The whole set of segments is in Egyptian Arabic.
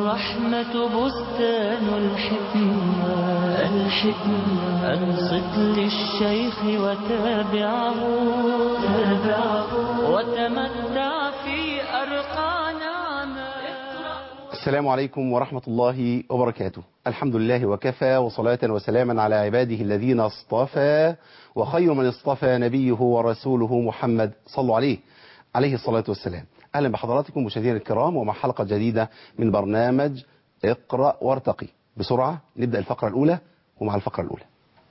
الرحمة بستان الحكمة الحكمة أنصت للشيخ وتابعه تابعه وتمتع في أرقى نعمة السلام عليكم ورحمة الله وبركاته الحمد لله وكفى وصلاة وسلاما على عباده الذين اصطفى وخير من اصطفى نبيه ورسوله محمد صلوا عليه عليه الصلاة والسلام أهلا بحضراتكم مشاهدينا الكرام ومع حلقة جديدة من برنامج اقرأ وارتقي بسرعة نبدأ الفقرة الأولى ومع الفقرة الأولى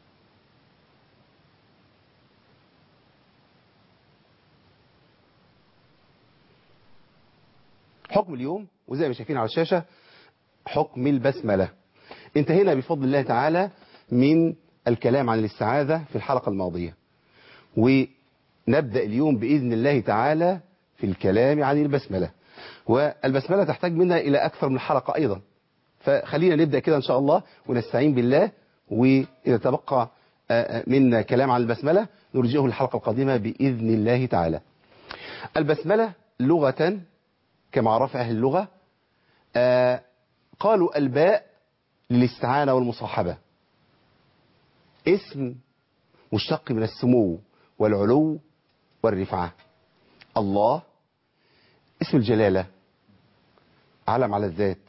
حكم اليوم وزي ما شايفين على الشاشة حكم البسملة انتهينا بفضل الله تعالى من الكلام عن الاستعاذة في الحلقة الماضية ونبدأ اليوم بإذن الله تعالى في الكلام عن البسملة والبسملة تحتاج منا إلى أكثر من حلقة أيضا فخلينا نبدأ كده إن شاء الله ونستعين بالله وإذا تبقى منا كلام عن البسملة نرجئه الحلقة القادمة بإذن الله تعالى البسملة لغة كما عرف أهل اللغة آه قالوا الباء للاستعانة والمصاحبة اسم مشتق من السمو والعلو والرفعة الله اسم الجلالة علم على الذات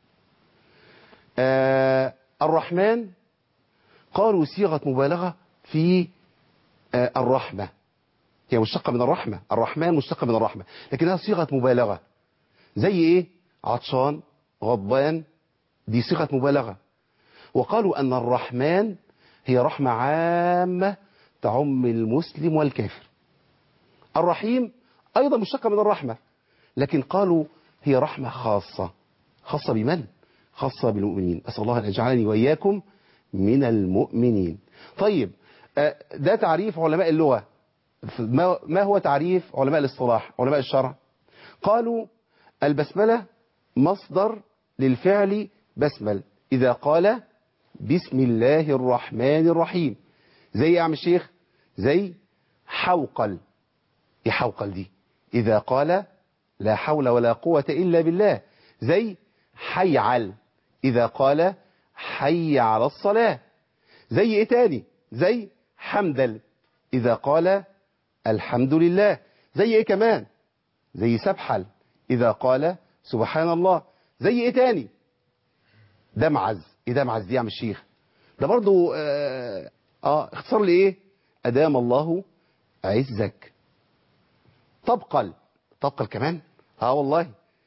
آه الرحمن قالوا صيغة مبالغة في آه الرحمة هي مشتقة من الرحمة الرحمن مشتقة من الرحمة لكنها صيغة مبالغة زي ايه عطشان غضبان دي صيغة مبالغة وقالوا أن الرحمن هي رحمة عامة تعم المسلم والكافر الرحيم أيضا مشتقة من الرحمة لكن قالوا هي رحمة خاصة خاصة بمن؟ خاصة بالمؤمنين أسأل الله أن يجعلني وإياكم من المؤمنين طيب ده تعريف علماء اللغة ما هو تعريف علماء الاصطلاح علماء الشرع قالوا البسملة مصدر للفعل بسمل إذا قال بسم الله الرحمن الرحيم زي يا عم الشيخ زي حوقل ايه حوقل دي إذا قال لا حول ولا قوة إلا بالله زي حيعل إذا قال حي على الصلاة زي ايه تاني زي حمدل إذا قال الحمد لله زي ايه كمان زي سبحل إذا قال سبحان الله زي ايه تاني دمعز ايه دمعز دي يا عم الشيخ ده برضو آه, اه اختصار لايه ادام الله عزك طبقل طبقل كمان اه والله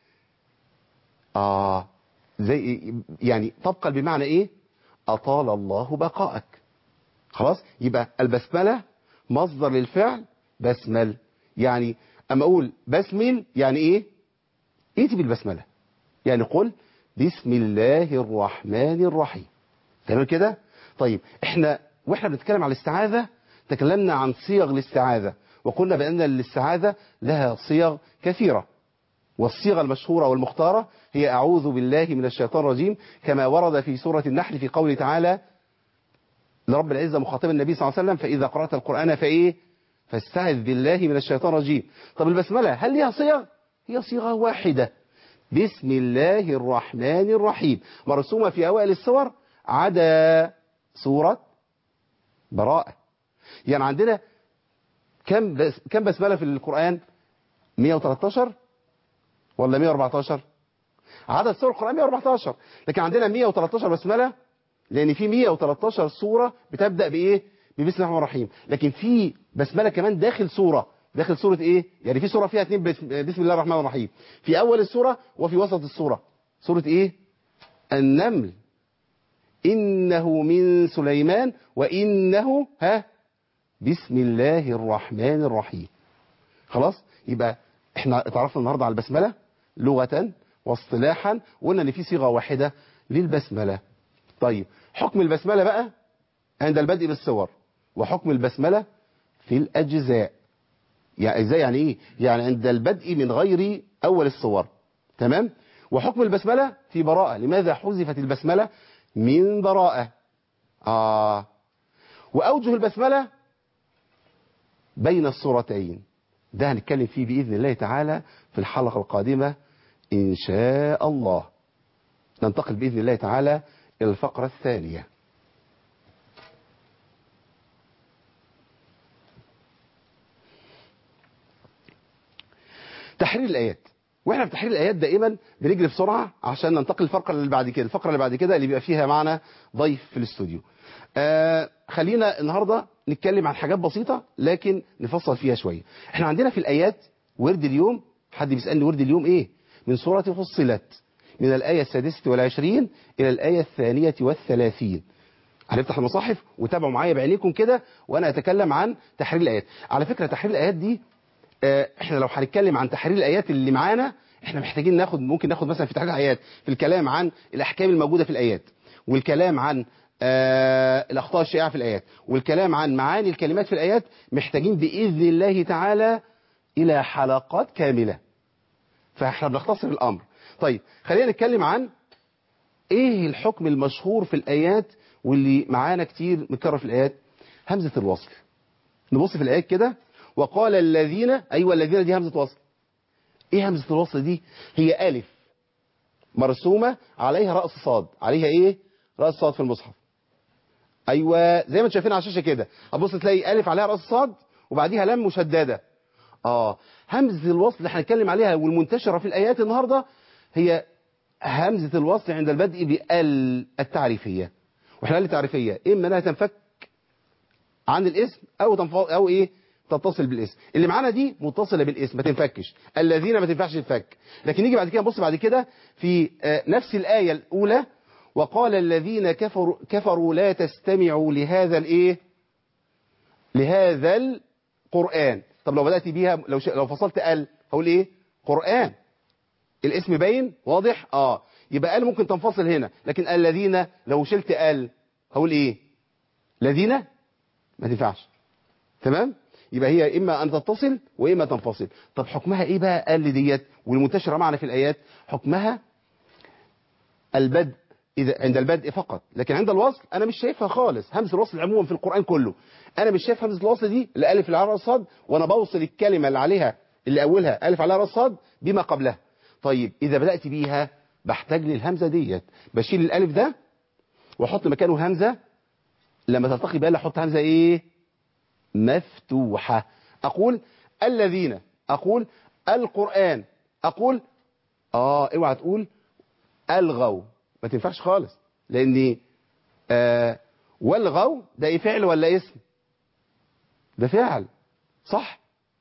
اه زي يعني طبقل بمعنى ايه اطال الله بقائك خلاص يبقى البسمله مصدر للفعل بسمل يعني اما اقول بسمل يعني ايه ائتي بالبسمله يعني قل بسم الله الرحمن الرحيم تمام كده طيب احنا واحنا بنتكلم على الاستعاذة تكلمنا عن صيغ الاستعاذة وقلنا بأن الاستعاذة لها صيغ كثيرة والصيغة المشهورة والمختارة هي أعوذ بالله من الشيطان الرجيم كما ورد في سورة النحل في قوله تعالى لرب العزة مخاطب النبي صلى الله عليه وسلم فإذا قرأت القرآن فإيه فاستعذ بالله من الشيطان الرجيم طب البسملة هل لها صيغ هي صيغة واحدة بسم الله الرحمن الرحيم مرسومة في أوائل السور عدا سورة براءة يعني عندنا كم بس كم بسملة في القرآن 113 ولا 114 عدد سور القرآن 114 لكن عندنا 113 بسملة لأن في 113 سورة بتبدأ بإيه ببسم الله الرحمن الرحيم لكن في بسملة كمان داخل سورة داخل سورة ايه يعني في سورة فيها اتنين بسم الله الرحمن الرحيم في اول السورة وفي وسط السورة سورة ايه النمل انه من سليمان وانه ها بسم الله الرحمن الرحيم خلاص يبقى احنا اتعرفنا النهاردة على البسملة لغة واصطلاحا وقلنا ان في صيغة واحدة للبسملة طيب حكم البسملة بقى عند البدء بالصور وحكم البسملة في الأجزاء يعني ازاي يعني ايه يعني عند البدء من غير اول الصور تمام وحكم البسملة في براءة لماذا حذفت البسملة من براءة آه وأوجه البسملة بين الصورتين ده هنتكلم فيه بإذن الله تعالى في الحلقة القادمة إن شاء الله ننتقل بإذن الله تعالى إلى الفقرة الثانية تحرير الآيات واحنا في تحرير الآيات دائما بنجري بسرعة عشان ننتقل للفقرة اللي بعد كده الفقرة اللي بعد كده اللي بيبقى فيها معنا ضيف في الاستوديو آه خلينا النهاردة نتكلم عن حاجات بسيطة لكن نفصل فيها شوية احنا عندنا في الآيات ورد اليوم حد بيسألني ورد اليوم ايه من سورة فصلت من الآية السادسة والعشرين إلى الآية الثانية والثلاثين هنفتح المصاحف وتابعوا معايا بعينيكم كده وأنا أتكلم عن تحرير الآيات على فكرة تحرير الآيات دي آه، احنا لو هنتكلم عن تحرير الآيات اللي معانا احنا محتاجين ناخد ممكن ناخد مثلا في تحرير الآيات في الكلام عن الأحكام الموجودة في الآيات والكلام عن آه الأخطاء الشائعة في الآيات والكلام عن معاني الكلمات في الآيات محتاجين بإذن الله تعالى إلى حلقات كاملة فاحنا بنختصر الأمر طيب خلينا نتكلم عن ايه الحكم المشهور في الآيات واللي معانا كتير متكرر في الآيات همزة الوصل نبص في الآيات كده وقال الذين أيوة الذين دي همزة وصل ايه همزة الوصل دي هي ألف مرسومة عليها رأس صاد عليها ايه رأس صاد في المصحف ايوه زي ما انتم شايفين على الشاشة كده هتبص تلاقي ألف عليها رأس صاد وبعديها لام مشددة اه همزة الوصل اللي هنتكلم عليها والمنتشرة في الآيات النهاردة هي همزة الوصل عند البدء بال التعريفية واحنا قال التعريفية اما انها تنفك عن الاسم او تنف... او ايه تتصل بالاسم اللي معانا دي متصلة بالاسم ما تنفكش الذين ما تنفعش تنفك لكن نيجي بعد كده نبص بعد كده في آه، نفس الآية الأولى وقال الذين كفروا كفروا لا تستمعوا لهذا الايه لهذا القرآن طب لو بدأت بيها لو ش... لو فصلت ال هقول ايه قرآن الاسم باين واضح اه يبقى ال ممكن تنفصل هنا لكن الذين لو شلت ال هقول ايه الذين ما تنفعش تمام يبقى هي اما ان تتصل واما تنفصل طب حكمها ايه بقى ال ديت والمنتشره معنا في الايات حكمها البدء إذا عند البدء فقط لكن عند الوصل أنا مش شايفها خالص همزة الوصل عموما في القرآن كله أنا مش شايف همزة الوصل دي الألف اللي على راس صاد وأنا بوصل الكلمة اللي عليها اللي أولها ألف على راس صاد بما قبلها طيب إذا بدأت بيها بحتاج للهمزة ديت بشيل الألف ده وأحط مكانه همزة لما تلتقي بها أحط همزة إيه مفتوحة أقول الذين أقول القرآن أقول آه اوعى تقول ألغوا ما تنفعش خالص لأن آه والغوا ده إيه فعل ولا اسم ده فعل صح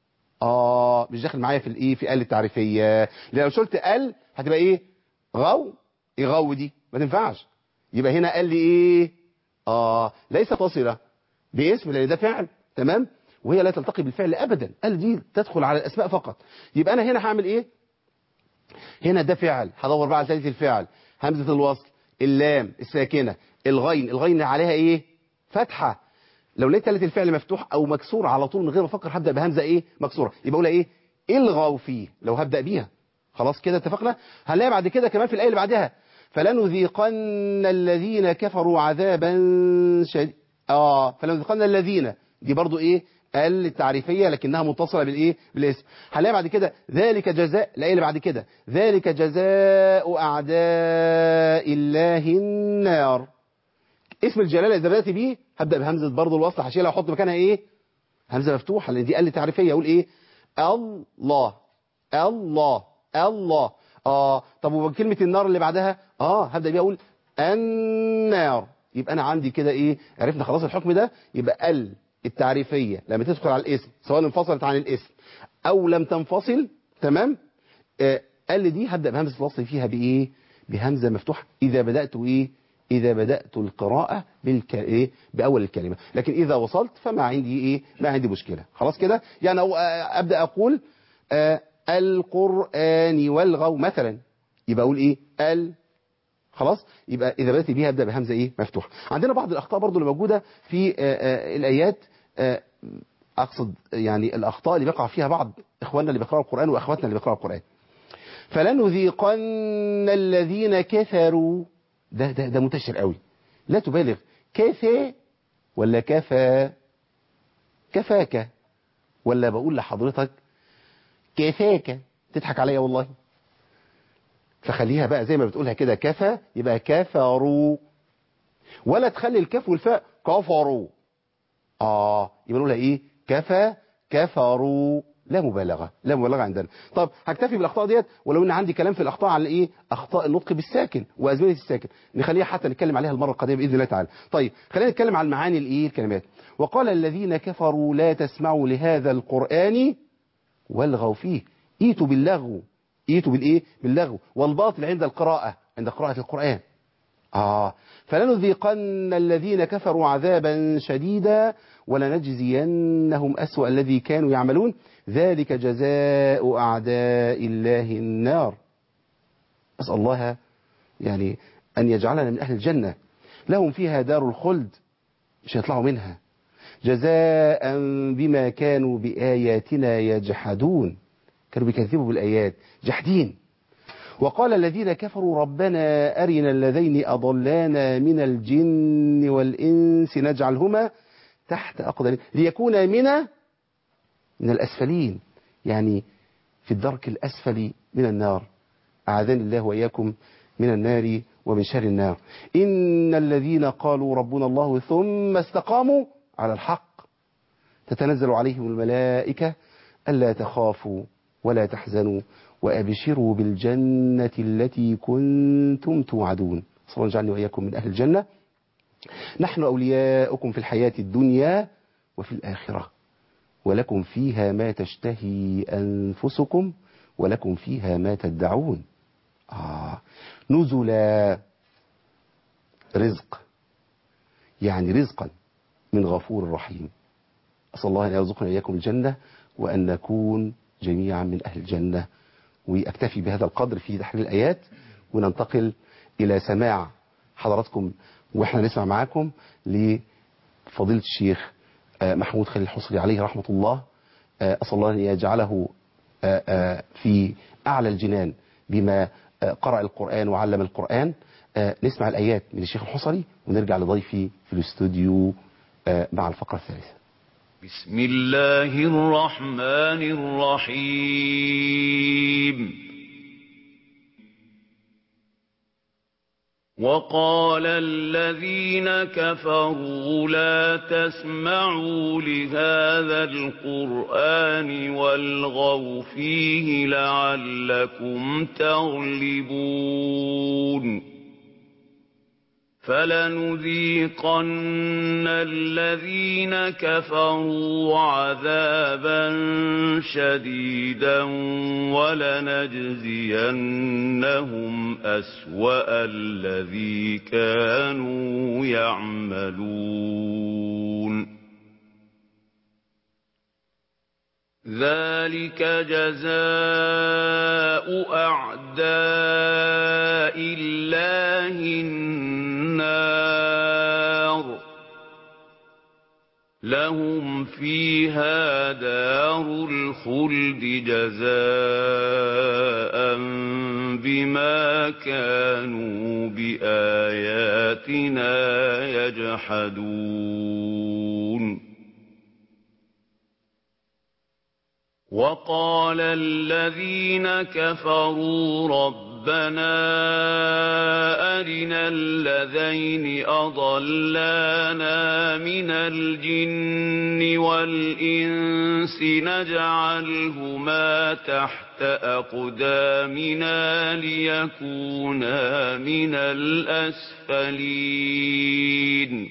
آه مش داخل معايا في الإيه في ال التعريفية لأن لو شلت ال هتبقى إيه غو إيه غو دي ما تنفعش يبقى هنا قال لي إيه آه ليس تصلة باسم لأن ده فعل تمام وهي لا تلتقي بالفعل أبدا ال دي تدخل على الأسماء فقط يبقى أنا هنا هعمل إيه هنا ده فعل هدور بقى على ثالث الفعل همزة الوصل اللام الساكنة الغين الغين عليها ايه فتحة لو لقيت ثالث الفعل مفتوح او مكسور على طول من غير ما افكر هبدأ بهمزة ايه مكسورة يبقى اقول ايه الغوا فيه لو هبدأ بيها خلاص كده اتفقنا هنلاقي بعد كده كمان في الآية اللي بعدها فلنذيقن الذين كفروا عذابا شديد اه فلنذيقن الذين دي برضو ايه ال التعريفية لكنها متصلة بالايه بالاسم هنلاقي بعد كده ذلك جزاء الآية اللي بعد كده ذلك جزاء أعداء الله النار اسم الجلالة إذا بدأت بيه هبدأ بهمزة برضو الوصل هشيلها واحط مكانها ايه همزة مفتوحة لأن دي ال تعريفية أقول ايه الله الله الله اه طب وكلمة النار اللي بعدها اه هبدأ بيها أقول النار يبقى أنا عندي كده ايه عرفنا خلاص الحكم ده يبقى ال التعريفية لما تدخل على الاسم سواء انفصلت عن الاسم او لم تنفصل تمام آه قال دي هبدأ بهمزة الوصل فيها بايه بهمزة مفتوحة اذا بدأت ايه اذا بدأت القراءة بالك... إيه؟ باول الكلمة لكن اذا وصلت فما عندي ايه ما عندي مشكلة خلاص كده يعني أو آه ابدأ اقول آه القرآن والغو مثلا يبقى اقول ايه ال خلاص يبقى اذا بدأت بيها ابدأ بهمزة ايه مفتوحة عندنا بعض الاخطاء برضو اللي موجودة في آه آه الايات أقصد يعني الأخطاء اللي بيقع فيها بعض إخواننا اللي بيقرأوا القرآن وأخواتنا اللي بيقرأوا القرآن فلنذيقن الذين كفروا ده, ده, ده منتشر قوي لا تبالغ كفى ولا كفى كفاك ولا بقول لحضرتك كفاك تضحك عليا والله فخليها بقى زي ما بتقولها كده كفى يبقى كفروا ولا تخلي الكاف والفاء كفروا اه يبقى نقولها ايه كفى كفروا لا مبالغه لا مبالغه عندنا طب هكتفي بالاخطاء ديت ولو ان عندي كلام في الاخطاء على ايه اخطاء النطق بالساكن وازمنه الساكن نخليها حتى نتكلم عليها المره القادمه باذن الله تعالى طيب خلينا نتكلم عن معاني الايه الكلمات وقال الذين كفروا لا تسمعوا لهذا القران والغوا فيه ايتوا باللغو ايتوا بالايه باللغو والباطل عند القراءه عند قراءه القران آه فلنذيقن الذين كفروا عذابا شديدا ولنجزينهم أسوأ الذي كانوا يعملون ذلك جزاء أعداء الله النار أسأل الله يعني أن يجعلنا من أهل الجنة لهم فيها دار الخلد مش هيطلعوا منها جزاء بما كانوا بآياتنا يجحدون كانوا بيكذبوا بالآيات جحدين وقال الذين كفروا ربنا أرنا الذين أضلانا من الجن والإنس نجعلهما تحت أقدام ليكونا من من الأسفلين يعني في الدرك الأسفل من النار أعاذني الله وإياكم من النار ومن شر النار إن الذين قالوا ربنا الله ثم استقاموا على الحق تتنزل عليهم الملائكة ألا تخافوا ولا تحزنوا وأبشروا بالجنة التي كنتم توعدون صلى الله يجعلني وإياكم من أهل الجنة نحن أولياؤكم في الحياة الدنيا وفي الآخرة ولكم فيها ما تشتهي أنفسكم ولكم فيها ما تدعون آه نزلا رزق يعني رزقا من غفور رحيم أسأل الله أن يرزقنا إياكم الجنة وأن نكون جميعا من أهل الجنة وأكتفي بهذا القدر في تحرير الآيات وننتقل إلى سماع حضراتكم وإحنا نسمع معاكم لفضيلة الشيخ محمود خليل الحصري عليه رحمة الله أسأل الله أن يجعله في أعلى الجنان بما قرأ القرآن وعلم القرآن نسمع الآيات من الشيخ الحصري ونرجع لضيفي في الاستوديو مع الفقرة الثالثة بسم الله الرحمن الرحيم وقال الذين كفروا لا تسمعوا لهذا القرآن والغوا فيه لعلكم تغلبون فلنذيقن الذين كفروا عذابا شديدا ولنجزينهم أسوأ الذي كانوا يعملون ذلك جزاء أعداء الله النار لهم فيها دار الخلد جزاء بما كانوا بآياتنا يجحدون وقال الذين كفروا ربنا أرنا الذين أضلانا من الجن والإنس نجعلهما تحت أقدامنا ليكونا من الأسفلين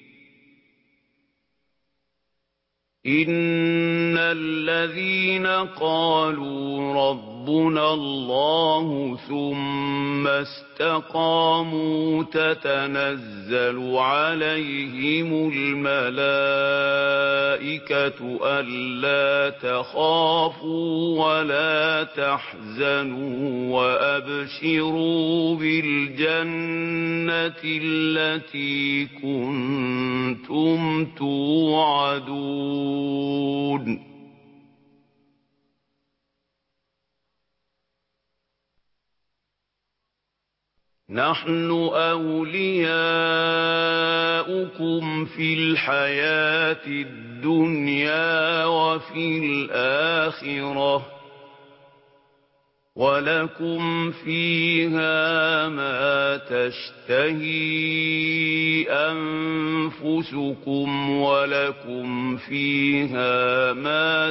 إن الذين قالوا ربنا الله ثم استقاموا تتنزل عليهم الملائكة ألا تخافوا ولا تحزنوا وأبشروا بالجنة التي كنتم توعدون نحن أولياؤكم في الحياة الدنيا وفي الآخرة ولكم فيها ما تشتهي أنفسكم ولكم فيها ما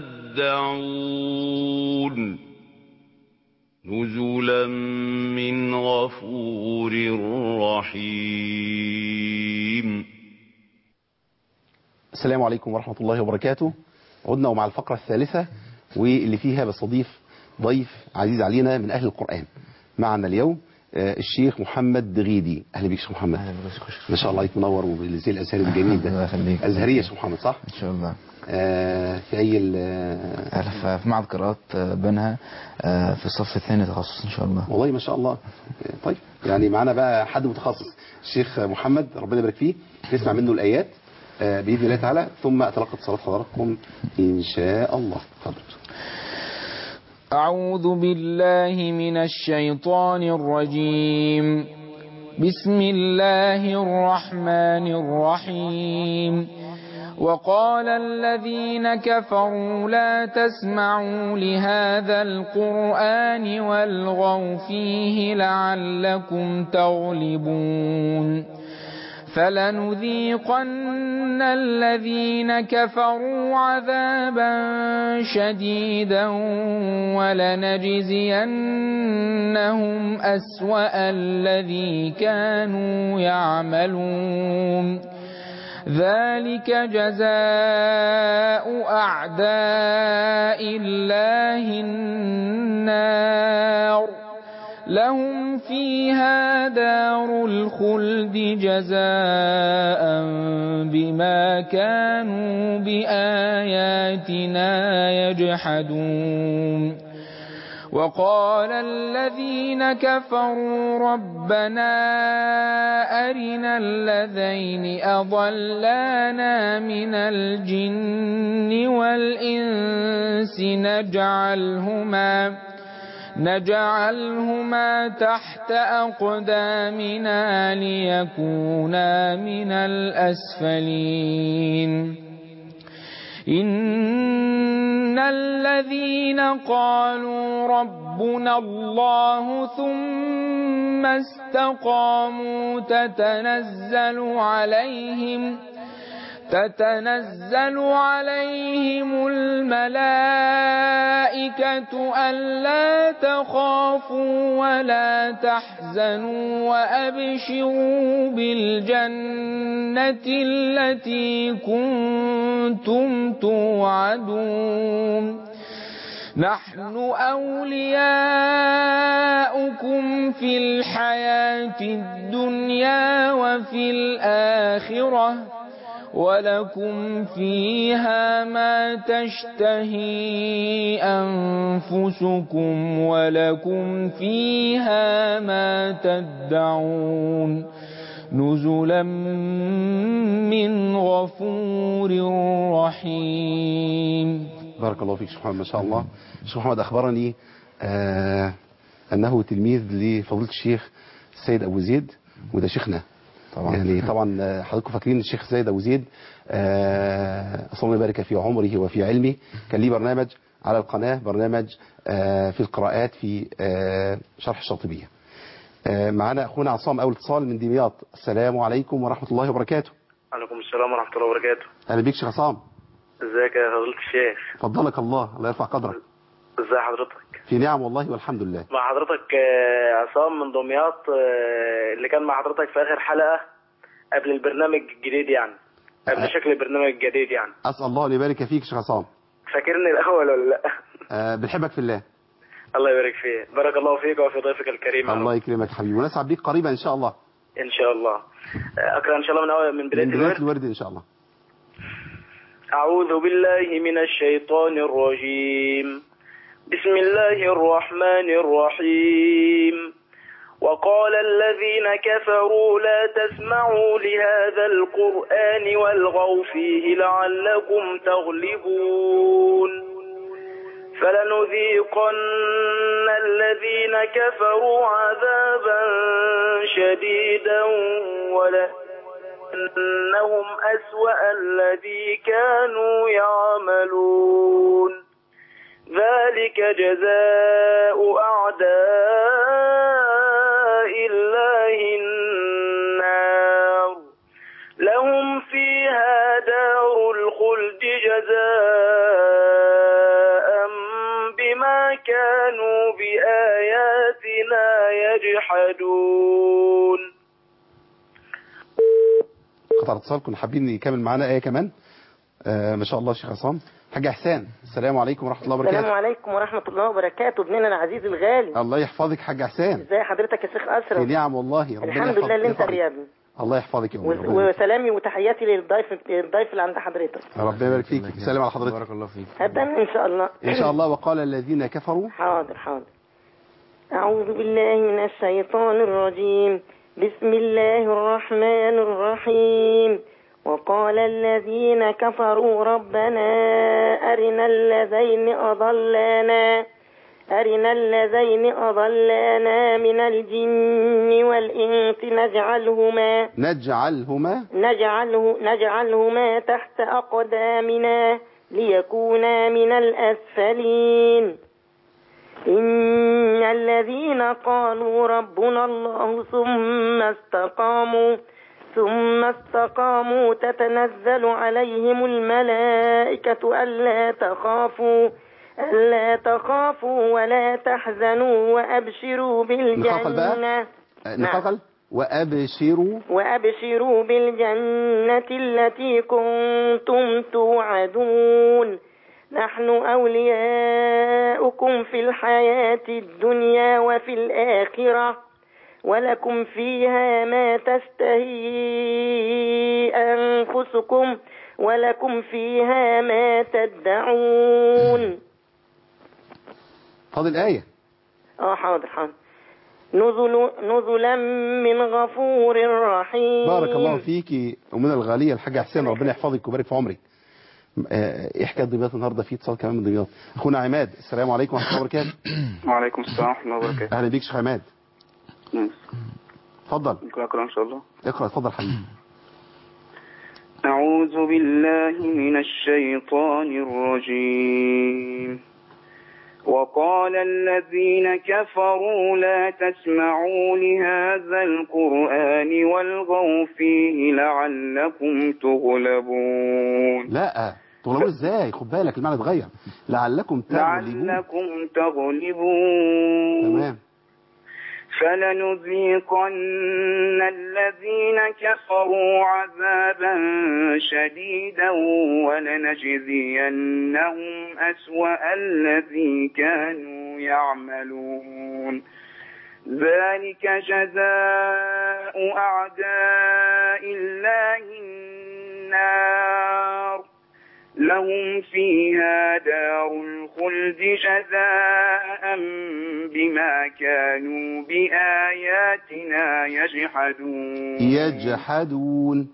تدعون نزلا من غفور رحيم السلام عليكم ورحمة الله وبركاته عدنا ومع الفقرة الثالثة واللي فيها بستضيف ضيف عزيز علينا من أهل القرآن معنا اليوم آه، الشيخ محمد دغيدي أهلا بيك يا شيخ محمد ما شاء الله عليك منور وبالزي الأزهري الجميل الله ده يخليك. أزهرية يا شيخ محمد صح؟ ان شاء الله آه، في أي ال- آه، أهلا ف- في معهد قراءات آه، بنها آه، في الصف الثاني تخصص ان شاء الله والله ما شاء الله آه، طيب يعني معانا بقى حد متخصص الشيخ محمد ربنا يبارك فيه نسمع منه الآيات آه، بإذن الله تعالى ثم أتلقى اتصالات حضراتكم إن شاء الله تفضل أعوذ بالله من الشيطان الرجيم بسم الله الرحمن الرحيم وقال الذين كفروا لا تسمعوا لهذا القرآن والغوا فيه لعلكم تغلبون فلنذيقن الذين كفروا عذابا شديدا ولنجزينهم أسوأ الذي كانوا يعملون ذلك جزاء أعداء الله النار لهم فيها دار الخلد جزاء بما كانوا بآياتنا يجحدون وقال الذين كفروا ربنا أرنا الذين أضلانا من الجن والإنس نجعلهما نجعلهما تحت أقدامنا ليكونا من الأسفلين إن الذين قالوا ربنا الله ثم استقاموا تتنزل عليهم تتنزل عليهم الملائكة ألا تخافوا ولا تحزنوا وأبشروا بالجنة التي كنتم توعدون نحن أولياؤكم في الحياة الدنيا وفي الآخرة ولكم فيها ما تشتهي أنفسكم ولكم فيها ما تدعون نزلا من غفور رحيم بارك الله فيك شيخ محمد ما شاء الله شيخ محمد أخبرني آه أنه تلميذ لفضيلة الشيخ السيد أبو زيد وده شيخنا طبعا يعني طبعا آه، حضراتكم فاكرين الشيخ السيد أبو زيد آه، أسأل الله يبارك في عمره وفي علمه كان ليه برنامج على القناة برنامج آه، في القراءات في آه، شرح الشاطبية آه، معنا أخونا عصام أول اتصال من دمياط السلام عليكم ورحمة الله وبركاته عليكم السلام ورحمة الله وبركاته أهلا بيك شيخ عصام ازيك يا فضيلة الشيخ فضلك الله الله يرفع قدرك ازي حضرتك في نعم والله والحمد لله مع حضرتك آه، عصام من دمياط آه، اللي كان مع حضرتك في آخر حلقة قبل البرنامج الجديد يعني قبل شكل البرنامج الجديد يعني أسأل الله أن يبارك فيك شيخ عصام فاكرني الأول ولا لا آه، بنحبك في الله الله يبارك فيك بارك الله فيك وفي ضيفك الكريم يا الله رب. يكرمك حبيبي ونسعد بيك قريبا إن شاء الله إن شاء الله آه، أقرأ إن شاء الله من أول من بداية من بداية الورد الورد إن شاء الله أعوذ بالله من الشيطان الرجيم بسم الله الرحمن الرحيم وقال الذين كفروا لا تسمعوا لهذا القرآن والغوا فيه لعلكم تغلبون فلنذيقن الذين كفروا عذابا شديدا ولا إنهم أسوأ الذي كانوا يعملون ذلك جزاء أعداء الله النار لهم فيها دار الخلد جزاء بما كانوا بآياتنا يجحدون قطع اتصال كنا حابين يكمل معانا آية كمان آه ما شاء الله شيخ عصام حاج إحسان السلام عليكم ورحمة الله السلام وبركاته عليكم ورحمة الله وبركاته ابننا العزيز الغالي الله يحفظك حاج إحسان ازي حضرتك يا شيخ في أشرف نعم والله ربنا الحمد لله اللي انت يحفظك. يا ابني الله يحفظك يا أمي و- ربنا يبارك فيك. وسلامي وتحياتي للضيف الضيف اللي عند حضرتك ربنا يبارك فيك سلام على حضرتك بارك الله فيك هبدأ ان شاء الله إن شاء الله وقال الذين كفروا حاضر حاضر أعوذ بالله من الشيطان الرجيم بسم الله الرحمن الرحيم وقال الذين كفروا ربنا أرنا الذين أضلانا أرنا الذين أضلانا من الجن والإنس نجعلهما نجعلهما نجعله نجعلهما تحت أقدامنا ليكونا من الأسفلين إن الذين قالوا ربنا الله ثم استقاموا ثم استقاموا تتنزل عليهم الملائكة ألا تخافوا ألا تخافوا ولا تحزنوا وأبشروا نخافل بقى؟ بالجنة آه، نقل وأبشروا وأبشروا بالجنة التي كنتم توعدون نحن أولياؤكم في الحياة الدنيا وفي الآخرة ولكم فيها ما تشتهي أنفسكم ولكم فيها ما تدعون فاضل آية اه حاضر حاضر نزل نزلا من غفور رحيم بارك الله فيك أمنا الغالية الحاجة حسين ربنا يحفظك ويبارك في عمرك آه، ايه حكايه دمياط النهارده في اتصال كمان من دمياط اخونا عماد السلام عليكم ورحمه الله وبركاته وعليكم السلام ورحمة الله وبركاته اهلا بيك شيخ عماد نعم. اتفضل ممكن أقرأ إن شاء الله اقرا اتفضل حبيبي أعوذ بالله من الشيطان الرجيم وقال الذين كفروا لا تسمعوا لهذا القرآن والغوا فيه لعلكم تغلبون لا تغلبوا ازاي خد بالك المعنى اتغير لعلكم تغلبون لعلكم تغلبون تمام فلنذيقن الذين كفروا عذابا شديدا ولنجزينهم أسوأ الذي كانوا يعملون ذلك جزاء أعداء الله النار لهم فيها دار الخلد جزاء بما كانوا بآياتنا يجحدون يجحدون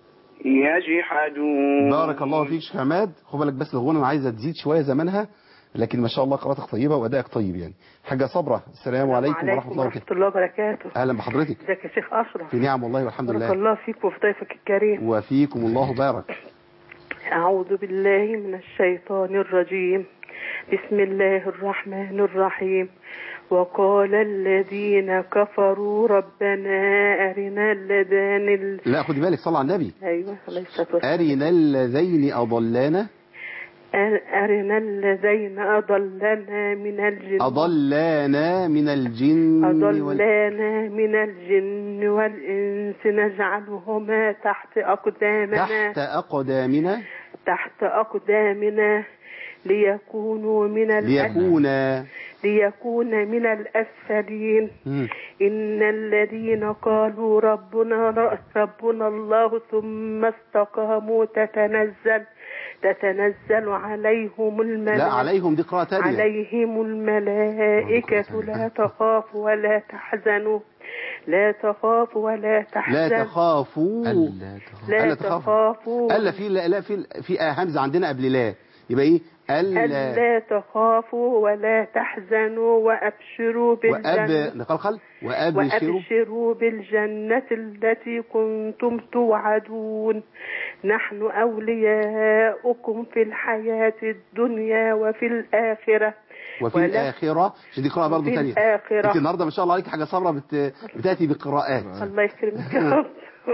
يجحدون بارك الله فيك شيخ عماد خد بالك بس الغنى انا عايزه تزيد شويه زمانها لكن ما شاء الله قراءتك طيبه وادائك طيب يعني حاجه صبره السلام عليكم ورحمه الله وبركاته الله وبركاته اهلا بحضرتك ازيك يا شيخ اشرف في نعم والله والحمد بارك لله الله فيك وفي ضيفك الكريم وفيكم الله بارك أعوذ بالله من الشيطان الرجيم بسم الله الرحمن الرحيم وقال الذين كفروا ربنا أرنا اللذان ال... لا خدي بالك صلى على النبي أيوة عليه الصلاة والسلام أرنا الذين أضلانا أر- أرنا الذين أضلنا من الجن أضلانا من الجن وال... أضلانا من الجن والإنس نجعلهما تحت أقدامنا تحت أقدامنا تحت أقدامنا ليكونوا من الأس... ليكون ليكون من الأسفلين مم. إن الذين قالوا ربنا ربنا الله ثم استقاموا تتنزل تتنزل عليهم لا الملائكة عليهم دي قراءة تانية عليهم الملائكة لا تخافوا ولا تحزنوا لا تخافوا ولا لا تحزنوا تخافوا ألا تخافوا لا ألا تخافوا تخافوا ألا في لا, لا في في آه همزة عندنا قبل لا يبقى إيه ألا ألا تخافوا ولا تحزنوا وأبشروا وأب بالجنة نقلقل وأبشروا وأبشروا بالجنة التي كنتم توعدون نحن أولياؤكم في الحياة الدنيا وفي الآخرة وفي ولا- الآخرة عشان دي قراءة برضه وفي ثانية الآخرة. انت النهارده ما شاء الله عليك حاجة صبرة بت... بتأتي بقراءات الله يكرمك يا رب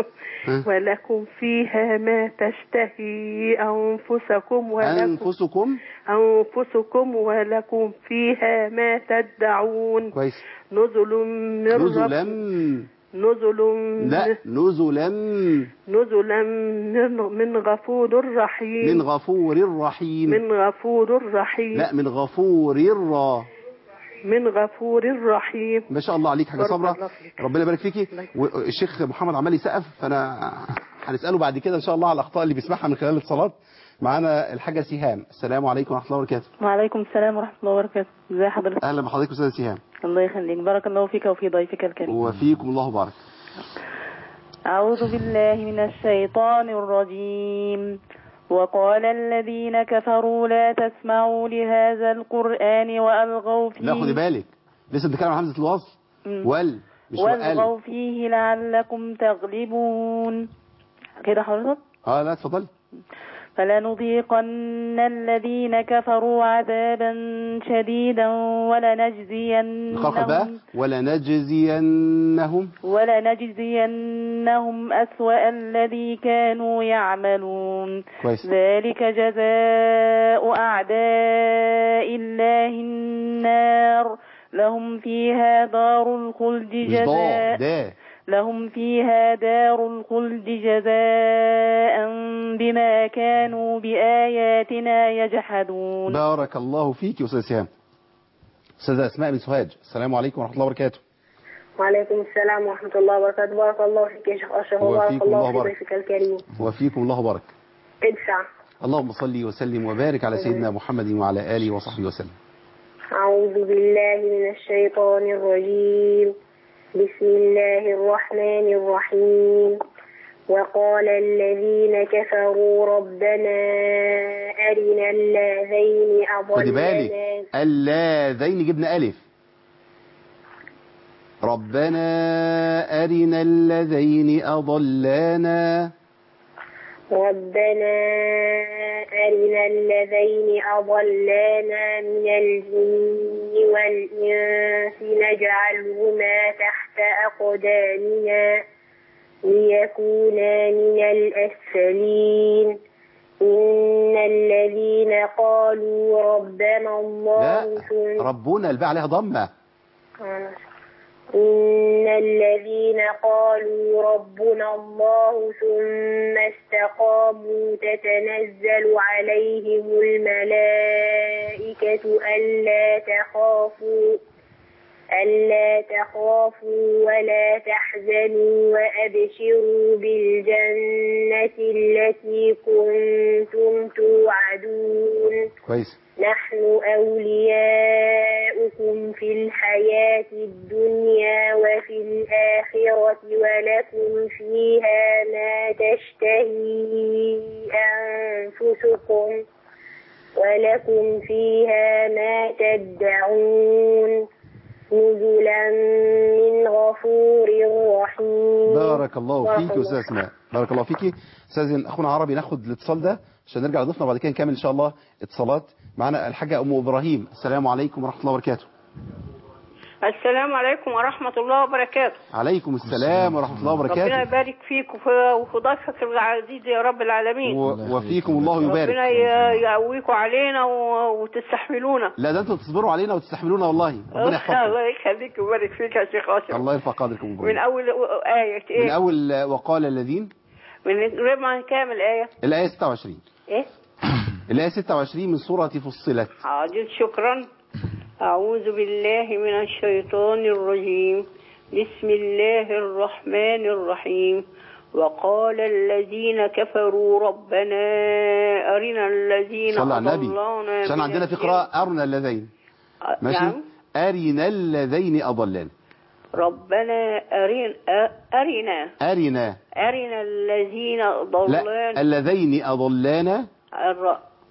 ولكم فيها ما تشتهي أنفسكم ولكم أنفسكم أنفسكم ولكم فيها ما تدعون كويس نزل من نزلا رب نزل لا نزلا نزلا من من غفور رحيم من غفور رحيم من غفور رحيم لا من غفور را من غفور رحيم ما شاء الله عليك حاجة بارك صبرة الله فيك. ربنا يبارك فيكي والشيخ محمد عمال يسقف فأنا هنسأله بعد كده إن شاء الله على الأخطاء اللي بيسمعها من خلال الاتصالات معانا الحاجة سهام السلام عليكم ورحمة الله وبركاته وعليكم السلام ورحمة الله وبركاته ازي حضرتك أهلا بحضرتك أستاذة سهام الله يخليك بارك الله فيك وفي ضيفك الكريم وفيكم الله بارك أعوذ بالله من الشيطان الرجيم وقال الذين كفروا لا تسمعوا لهذا القرآن وألغوا فيه لا خدي بالك لسه بنتكلم عن همزة الوصل مم. وال مش والغوا وقال فيه لعلكم تغلبون كده حضرتك اه لا اتفضلي فلنذيقن الذين كفروا عذابا شديدا نقلقل بقى ولنجزينهم ولا نجزينهم ولنجزينهم أسوأ الذي كانوا يعملون كويس ذلك جزاء أعداء الله النار لهم فيها دار الخلد مش ضاء جزاء ده لهم فيها دار الخلد جزاء بما كانوا بآياتنا يجحدون بارك الله فيك يا أستاذ سهام أستاذة أسماء بن سوهاج السلام عليكم ورحمة الله وبركاته وعليكم السلام ورحمة الله وبركاته بارك الله فيك يا شيخ أشرف وبارك وفيكم الله الله في بارك. ضيفك الكريم وفيكم الله بارك ادفع اللهم صل وسلم وبارك على سيدنا محمد وعلى آله وصحبه وسلم أعوذ بالله من الشيطان الرجيم بسم الله الرحمن الرحيم وقال الذين كفروا ربنا أرنا الذين خدي بالك أضلنا اللاذين جبنا ألف ربنا أرنا اللذين أضلانا ربنا أرنا الذين أضلانا من الجن والإنس نجعلهما تحت أقدامنا ليكونا من الأسفلين إن الذين قالوا ربنا الله لا ثم ربنا الباء عليها ضمة إن الذين قالوا ربنا الله ثم استقاموا تتنزل عليهم الملائكة ألا تخافوا ألا تخافوا ولا تحزنوا وأبشروا بالجنة التي كنتم توعدون كويس نحن أولياؤكم في الحياة الدنيا وفي الآخرة ولكم فيها ما تشتهي أنفسكم ولكم فيها ما تدعون نزلا من غفور رحيم بارك الله بارك فيك يا أستاذ أسماء بارك الله فيكي أستاذ أخونا عربي ناخد الاتصال ده عشان نرجع لضيفنا وبعد كده نكمل إن شاء الله اتصالات معنا الحاجة أم إبراهيم السلام عليكم ورحمة الله وبركاته السلام عليكم ورحمة الله وبركاته عليكم السلام ورحمة الله ربنا وبركاته يبارك فيك وفي وفي ضيفك العزيز يا رب العالمين و- وفيكم الله ربنا يبارك ي- يقويكم علينا و- وتستحملونا لا ده انتوا تصبروا علينا وتستحملونا والله ربنا يحفظكم الله يخليك ويبارك فيك يا شيخ أشرف الله يرفع قدركم من وجودكم. أول آية من إيه؟ أول آه، وقال الذين من غير ما كامل آية الآية 26 إيه؟ الآية 26 من سورة فصلت حاضر شكرا أعوذ بالله من الشيطان الرجيم بسم الله الرحمن الرحيم وقال الذين كفروا ربنا أرنا الذين صلى على النبي أضلانا عشان من عندنا في الجن- قراءة أرنا اللذين آه، ماشي نعم أرنا اللذين أضلان ربنا أرنا أرنا أرنا أرنا الذين لا ضلان اللذين أضلانا الر-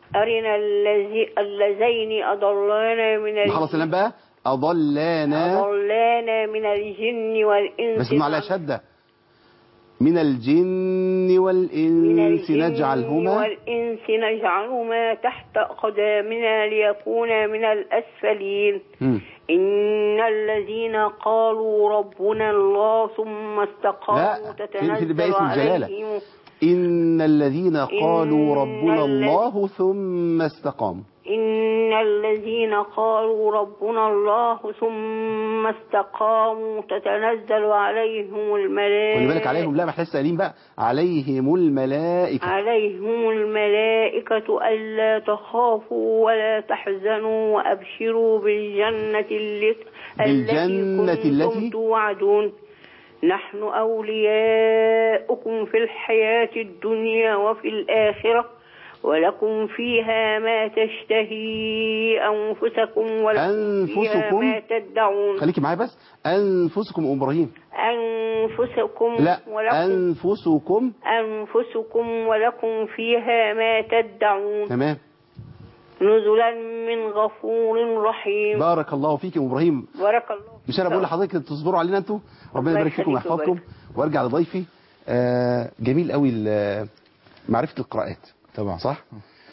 أرنا الذي اللذين أضلانا من ال- نخلص اللام بقى أضلانا أضلانا من الجن والإنس بس عليها شدة من الجن والإنس نجعلهما والإنس نجعلهما تحت أقدامنا ليكونا من الأسفلين مم. إن الذين قالوا ربنا الله ثم استقاموا لا في في تتنزل بقى اسم الجلالة عليهم إن الذين قالوا إن ربنا الذي- الله ثم استقاموا إن الذين قالوا ربنا الله ثم استقاموا تتنزل عليهم الملائكة خلي بالك عليهم لا ما احنا لسه قايلين بقى عليهم الملائكة عليهم الملائكة ألا تخافوا ولا تحزنوا وأبشروا بالجنة التي بالجنة التي كنتم التي- توعدون نحن أولياؤكم في الحياة الدنيا وفي الآخرة ولكم فيها ما تشتهي أنفسكم ولكم فيها أنفسكم؟ ما تدعون خليكي معايا بس أنفسكم أم إبراهيم أنفسكم لا ولكم أنفسكم أنفسكم ولكم فيها ما تدعون تمام نزلا من غفور رحيم بارك الله فيك يا أم إبراهيم بارك الله مش انا بقول لحضرتك تصبروا علينا انتوا ربنا الله يبارك فيكم يخليك ويحفظكم ويبارك. وارجع لضيفي آه جميل قوي ال- معرفه القراءات طبعا صح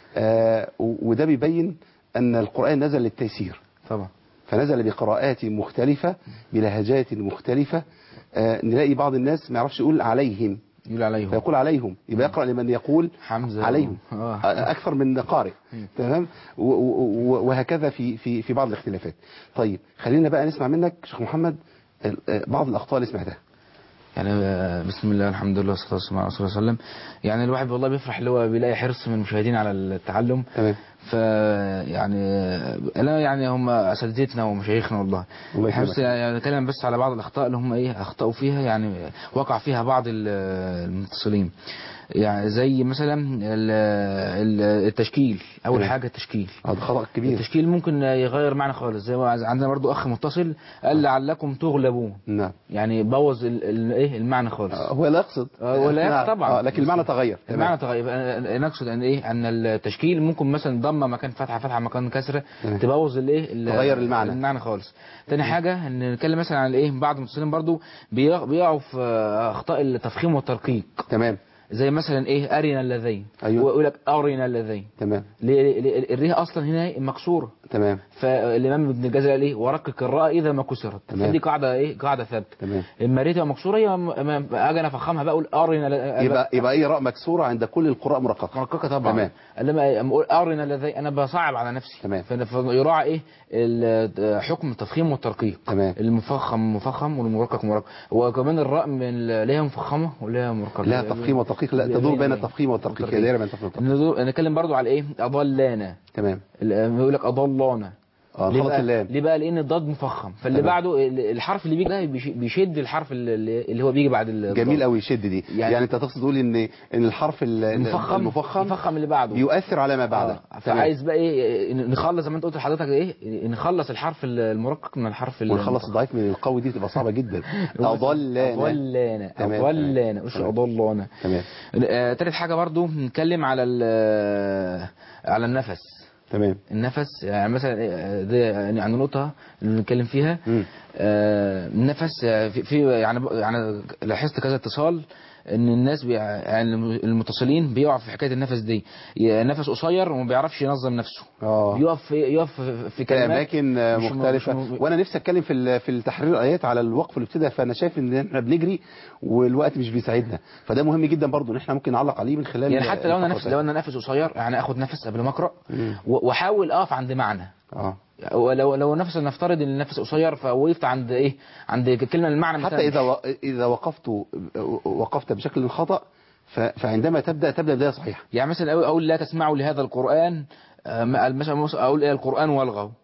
آه و- وده بيبين ان القران نزل للتيسير طبعا فنزل بقراءات مختلفه بلهجات مختلفه آه نلاقي بعض الناس ما يعرفش يقول عليهم يقول عليهم فيقول عليهم يبقى يقرا لمن يقول حمزة عليهم آه. آه، اكثر من قارئ تمام و- و- و- وهكذا في في في بعض الاختلافات طيب خلينا بقى نسمع منك شيخ محمد ال- آه، بعض الاخطاء اللي سمعتها يعني آه، بسم الله الحمد لله والصلاه والسلام على رسول الله صلى الله عليه وسلم يعني الواحد والله بيفرح اللي هو بيلاقي حرص من المشاهدين على التعلم تمام ف يعني آه، لا يعني هم اساتذتنا ومشايخنا والله الله احنا يكرمك. بس يعني نتكلم بس على بعض الاخطاء اللي هم ايه اخطاوا فيها يعني وقع فيها بعض ال- المتصلين يعني زي مثلا ال- ال- التشكيل اول تمام. حاجه التشكيل هذا خطا كبير التشكيل ممكن يغير معنى خالص زي ما عندنا برضو اخ متصل قال لعلكم تغلبون نعم يعني بوظ ال- ال- ايه المعنى خالص آه، هو لا يقصد آه، ولا يقصد نعم. طبعا آه، لكن المعنى تغير تمام. المعنى تغير أنا- نقصد ان ايه ان التشكيل ممكن مثلا ضمه مكان فتحه فتحه مكان كسره تمام. تبوظ الايه ال- تغير المعنى. المعنى خالص تاني حاجه ان نتكلم مثلا عن الايه بعض المتصلين برضو بيق- بيقعوا في آه، اخطاء التفخيم والترقيق تمام زي مثلا ايه ارنا اللذين أيوة. ويقول لك ارنا اللذين تمام ليه- ليه- الريه اصلا هنا مكسوره تمام فالامام ابن الجزري قال ايه ورقق الراء اذا ما كسرت تمام. فدي قاعده ايه قاعده ثابته تمام اما ريتها مكسوره يبقى م- م- اجي انا افخمها بقى اقول ارنا ل- يبقى يبقى اي راء مكسوره عند كل القراء مرققه مرققه طبعا تمام لما أما اقول ارنا الذي انا بصعب على نفسي تمام. فن- فيراعى ايه ال- حكم التفخيم والترقيق تمام المفخم مفخم والمرقق مرقق وكمان الراء من ليها مفخمه وليها مرققه لا تفخيم وترقيق لا تدور بين التفخيم والترقيق هي دايره بين التفخيم والترقيق ندور- نتكلم برضو على ايه اضلانا تمام ال- يقول لك اضلانا اه ليه خلاص بقى؟ اللام ليه بقى لان الضاد مفخم فاللي تمام. بعده ال- الحرف اللي بيجي ده بيش- بيشد الحرف اللي اللي هو بيجي بعد الضاد جميل قوي يشد دي يعني, يعني- يعني انت تقصد تقول ان ان الحرف ال- المفخم المفخم يفخم اللي بعده بيؤثر على ما بعده آه. تمام. فعايز بقى ايه نخلص زي ما انت قلت لحضرتك ايه نخلص الحرف المرقق من الحرف ال- ونخلص الضعيف من القوي دي تبقى صعبه جدا اضلانا اضلانا تمام. اضلانا مش تمام. اضلانا تمام آه، تالت حاجه برضو نتكلم على ال- على النفس تمام النفس يعني مثلا آه، دي يعني نقطة اللي بنتكلم فيها مم. آه، النفس آه، في, في يعني يعني لاحظت كذا اتصال ان الناس بي يعني المتصلين بيقعوا في حكايه النفس دي ي- نفس قصير وما بيعرفش ينظم نفسه اه يقف يقف في في كلمات اماكن مش م- مختلفه مش م- وانا نفسي اتكلم في ال- في التحرير الايات على الوقف والابتداء فانا شايف ان احنا بنجري والوقت مش بيساعدنا فده مهم جدا برضو ان احنا ممكن نعلق عليه من خلال يعني حتى لو انا نفس الفقرة لو انا نفس قصير يعني اخد نفس قبل ما اقرا مم. و- واحاول اقف عند معنى اه ولو لو نفس نفترض ان النفس قصير فوقفت عند ايه عند كلمه المعنى حتى مثلاً اذا و... اذا وقفت وقفت بشكل خطا ف... فعندما تبدا تبدا بدايه صحيحه يعني مثلا اقول أقول لا تسمعوا لهذا القران آه، ما- مثلا مثلا اقول ايه القران والغوا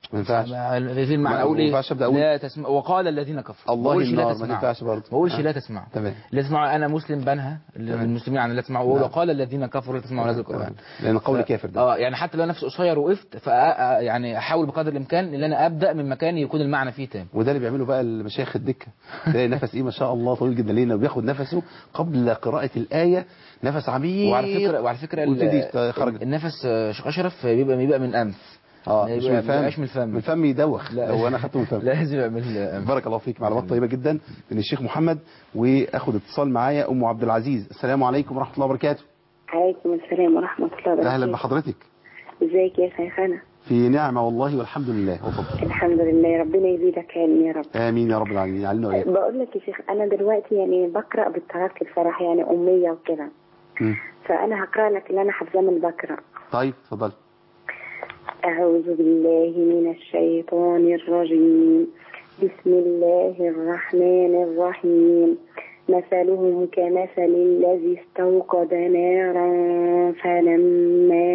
ما ينفعش ما- في المعنى ما- اقول ما ايه ينفعش أبدأ أقول- لا تسمع وقال الذين كفروا الله ما أقولش لا النار، ما تسمعوا. ينفعش برضه. ما اقولش آه. لا تسمعوا تمام لا تسمعوا انا مسلم بنها المسلمين عن لا تسمعوا وهو نعم. قال الذين كفروا لا تسمعوا هذا القران لان قول ف- كافر ده اه يعني حتى لو نفسي قصير وقفت ف يعني احاول بقدر الامكان ان انا ابدا من مكان يكون المعنى فيه تام وده اللي بيعمله بقى المشايخ الدكه تلاقي نفس ايه ما شاء الله طويل جدا ليه لانه بياخد نفسه قبل قراءه الايه نفس عميق وعلى فكره وعلى فكره ال- ويبتدي يخرج النفس آه، شيخ اشرف بيبقى بيبقى من انف اه ما مش يبقى- من ما الفم يبقاش من الفم من الفم يدوخ لا. لو انا خدته من الفم لازم يبقى من الأنف. بارك الله فيك معلومات طيبه جدا من الشيخ محمد واخد اتصال معايا ام عبد العزيز السلام عليكم ورحمه الله وبركاته عليكم السلام ورحمة الله وبركاته اهلا بحضرتك ازيك يا شيخنا في نعمه والله والحمد لله وفضل الحمد لله ربنا يزيدك علم يا رب امين يا رب العالمين علينا وإياك. بقول لك يا شيخ انا دلوقتي يعني بقرا بالترتيب صراحه يعني اميه وكده مم. فانا هقرا لك اللي انا حافظاه من بقرا طيب اتفضل اعوذ بالله من الشيطان الرجيم بسم الله الرحمن الرحيم مثلهم كمثل الذي استوقد نارا فلما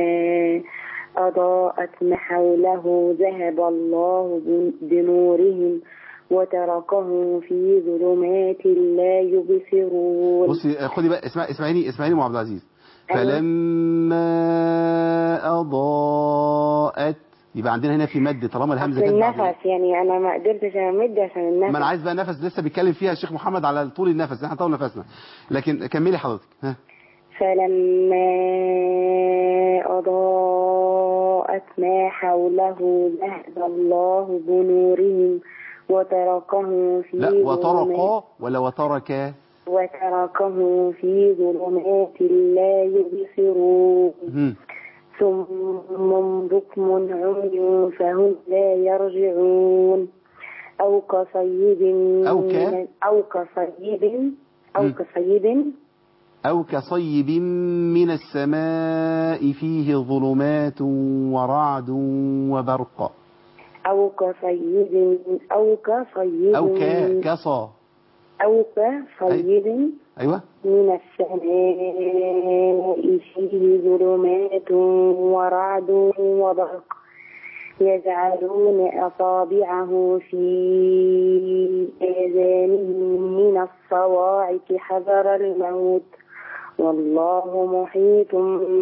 أضاءت ما حوله ذهب الله بنورهم وتركهم في ظلمات لا يبصرون بصي خدي بقى اسمع اسمعيني اسمعيني ام عبد العزيز أيوة. فلما اضاءت يبقى عندنا هنا في مد طالما الهمزه أصل جت بعد النفس يعني أنا ما قدرتش أمد عشان النفس ما انا عايز بقى نفس لسه بيتكلم فيها الشيخ محمد على طول النفس احنا طول نفسنا لكن كملي حضرتك ها فلما أضاءت ما حوله ذهب الله بنورهم وتركهم في لا ظلمات وترك ولا وترك وتركهم في ظلمات لا يبصرون مم. ثم بكم عمي فهم لا يرجعون أو كصيب أو ك- من- أو كصيب أو مم. كصيب أو كصيب من السماء فيه ظلمات ورعد وبرق أو كصيب أو كصيب أو ك من- كصى أو كصيب أيوة من السماء فيه ظلمات ورعد وبرق يجعلون أصابعه في آذانهم من الصواعق حذر الموت والله محيط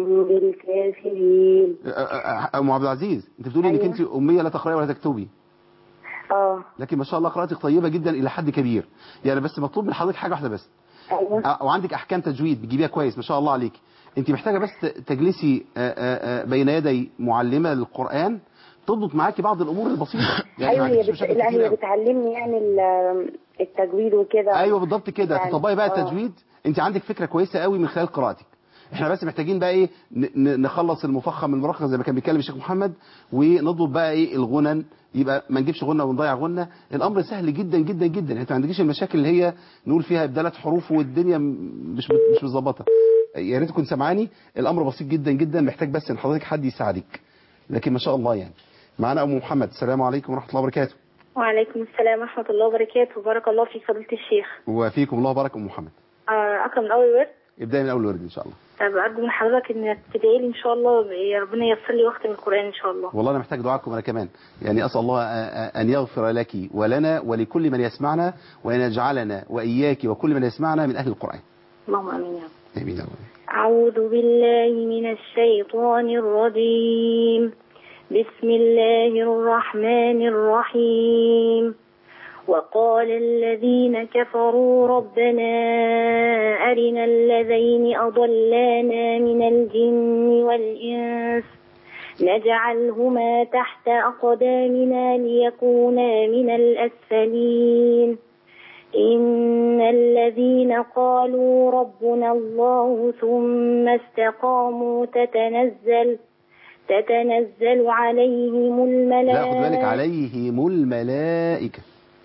بالكافرين أ- أ- أم عبد العزيز أنت بتقولي إنك أيوة. أنت أمية لا تقرأي ولا تكتبي اه لكن ما شاء الله قراءتك طيبة جدا إلى حد كبير يعني بس مطلوب من حضرتك حاجة واحدة بس ايوه أ- وعندك أحكام تجويد بتجيبيها كويس ما شاء الله عليك أنت محتاجة بس ت- تجلسي آ- آ- آ، بين يدي معلمة للقرآن تضبط معاكي بعض الأمور البسيطة يعني ايوه ما هي عندكش بت... مشاكل لا كتير هي أوي. بتعلمني يعني ال- التجويد وكده ايوه بالضبط كده يعني، تطبقي بقى آه. التجويد انت عندك فكره كويسه قوي من خلال قراءتك احنا بس محتاجين بقى ايه ن- ن- نخلص المفخم من المرخص زي ما كان بيتكلم الشيخ محمد ونضرب بقى ايه الغنن يبقى ما نجيبش غنى ونضيع غنى الامر سهل جدا جدا جدا انت ما عندكيش المشاكل اللي هي نقول فيها ابدالات حروف والدنيا م- مش مت- مش متظبطه يا ريت تكون سامعاني الامر بسيط جدا جدا محتاج بس ان حضرتك حد يساعدك لكن ما شاء الله يعني معانا ام محمد السلام عليكم ورحمه الله وبركاته وعليكم السلام ورحمة الله وبركاته بارك الله فيك فضيلة الشيخ وفيكم الله بارك ام محمد آه، أقرأ من أول ورد ابداي من اول ورد ان شاء الله طب أرجو من حضرتك إنك تدعي لي إن شاء الله يا ربنا ييسر لي وقت من القرآن إن شاء الله والله أنا محتاج دعاءكم أنا كمان يعني أسأل الله أ- أ- أن يغفر لك ولنا ولكل من يسمعنا وأن يجعلنا وإياك وكل من يسمعنا من أهل القرآن اللهم آمين يا رب آمين يا رب. أعوذ بالله من الشيطان الرجيم بسم الله الرحمن الرحيم وقال الذين كفروا ربنا أرنا الذين أضلانا من الجن والإنس نجعلهما تحت أقدامنا ليكونا من الأسفلين إن الذين قالوا ربنا الله ثم استقاموا تتنزل تتنزل عليهم لا خد بالك الملائكة عليهم الملائكة